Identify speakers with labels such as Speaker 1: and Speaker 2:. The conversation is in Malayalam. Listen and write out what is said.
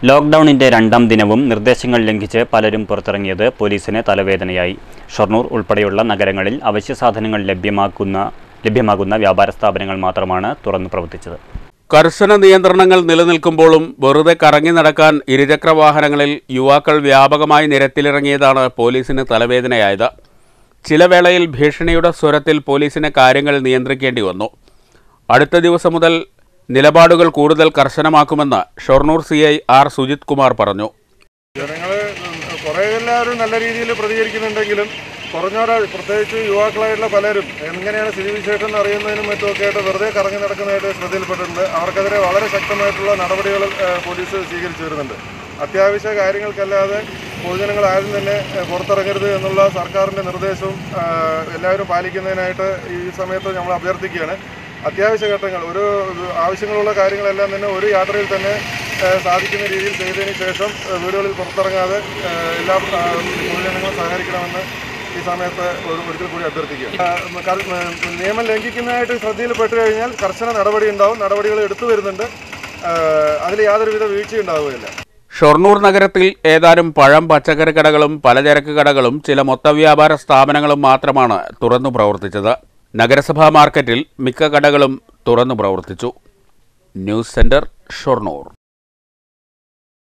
Speaker 1: ലോക്ക്ഡൌണിന്റെ രണ്ടാം ദിനവും നിർദ്ദേശങ്ങൾ ലംഘിച്ച് പലരും പുറത്തിറങ്ങിയത് പോലീസിന് തലവേദനയായി ഷൊർണൂർ ഉൾപ്പെടെയുള്ള നഗരങ്ങളിൽ അവശ്യ സാധനങ്ങൾ ലഭ്യമാക്കുന്ന ലഭ്യമാകുന്ന വ്യാപാര സ്ഥാപനങ്ങൾ മാത്രമാണ് തുറന്നു പ്രവർത്തിച്ചത്
Speaker 2: കർശന നിയന്ത്രണങ്ങൾ നിലനിൽക്കുമ്പോഴും വെറുതെ കറങ്ങി നടക്കാൻ ഇരുചക്ര വാഹനങ്ങളിൽ യുവാക്കൾ വ്യാപകമായി നിരത്തിലിറങ്ങിയതാണ് പോലീസിന് തലവേദനയായത് ചില വേളയിൽ ഭീഷണിയുടെ സ്വരത്തിൽ പോലീസിന് കാര്യങ്ങൾ നിയന്ത്രിക്കേണ്ടി വന്നു അടുത്ത ദിവസം മുതൽ നിലപാടുകൾ കൂടുതൽ കർശനമാക്കുമെന്ന് Shoranur C I R Sujith Kumar പറഞ്ഞു
Speaker 3: ജനങ്ങൾ കുറേ എല്ലാവരും നല്ല രീതിയിൽ പ്രതികരിക്കുന്നുണ്ടെങ്കിലും കുറഞ്ഞവരെ പ്രത്യേകിച്ച് യുവാക്കളായിട്ടുള്ള പലരും എങ്ങനെയാണ് സ്ഥിതിവിശേഷം എന്ന് അറിയുന്നതിനും മറ്റുമൊക്കെ ആയിട്ട് വെറുതെ കറങ്ങി നടക്കുന്നതായിട്ട് ശ്രദ്ധയിൽപ്പെട്ടിട്ടുണ്ട് അവർക്കെതിരെ വളരെ ശക്തമായിട്ടുള്ള നടപടികൾ ഏഹ്, പോലീസ് സ്വീകരിച്ചു വരുന്നുണ്ട് അത്യാവശ്യ കാര്യങ്ങൾക്കല്ലാതെ പൊതുജനങ്ങൾ ആരും തന്നെ ഏഹ്, പുറത്തിറങ്ങരുത് എന്നുള്ള സർക്കാരിൻ്റെ നിർദ്ദേശവും ഏഹ്, എല്ലാവരും പാലിക്കുന്നതിനായിട്ട് ഈ സമയത്ത് നമ്മൾ അഭ്യർത്ഥിക്കുകയാണ് അത്യാവശ്യ ഘട്ടങ്ങൾ ഒരു ആവശ്യങ്ങളുള്ള കാര്യങ്ങളെല്ലാം തന്നെ ഒരു യാത്രയിൽ തന്നെ ഏഹ്, സാധിക്കുന്ന രീതിയിൽ ചെയ്തതിന് ശേഷം ഏഹ്, വീടുകളിൽ പുറത്തിറങ്ങാതെ ഏഹ്, എല്ലാ ഏഹ്, പൊതുജനങ്ങളും സഹകരിക്കണമെന്ന് ഈ സമയത്ത് ഒരു ഒരിക്കൽ കൂടി അഭ്യർത്ഥിക്കുക ഏഹ്, കർ- ഏഹ്, നിയമം ലംഘിക്കുന്നതായിട്ട് ശ്രദ്ധയിൽപ്പെട്ട് കഴിഞ്ഞാൽ കർശന നടപടി ഉണ്ടാവും നടപടികൾ എടുത്തു വരുന്നുണ്ട് അതിൽ യാതൊരുവിധ വീഴ്ചയും ഉണ്ടാവുകയില്ല
Speaker 2: ഷൊർണൂർ നഗരത്തിൽ ഏതാനും പഴം പച്ചക്കറി കടകളും പലചരക്ക് കടകളും ചില മൊത്തവ്യാപാര സ്ഥാപനങ്ങളും മാത്രമാണ് തുറന്നു പ്രവർത്തിച്ചത് നഗരസഭാ മാർക്കറ്റിൽ മിക്ക കടകളും തുറന്നു പ്രവർത്തിച്ചു ന്യൂസ് സെന്റർ ഷൊർണൂർ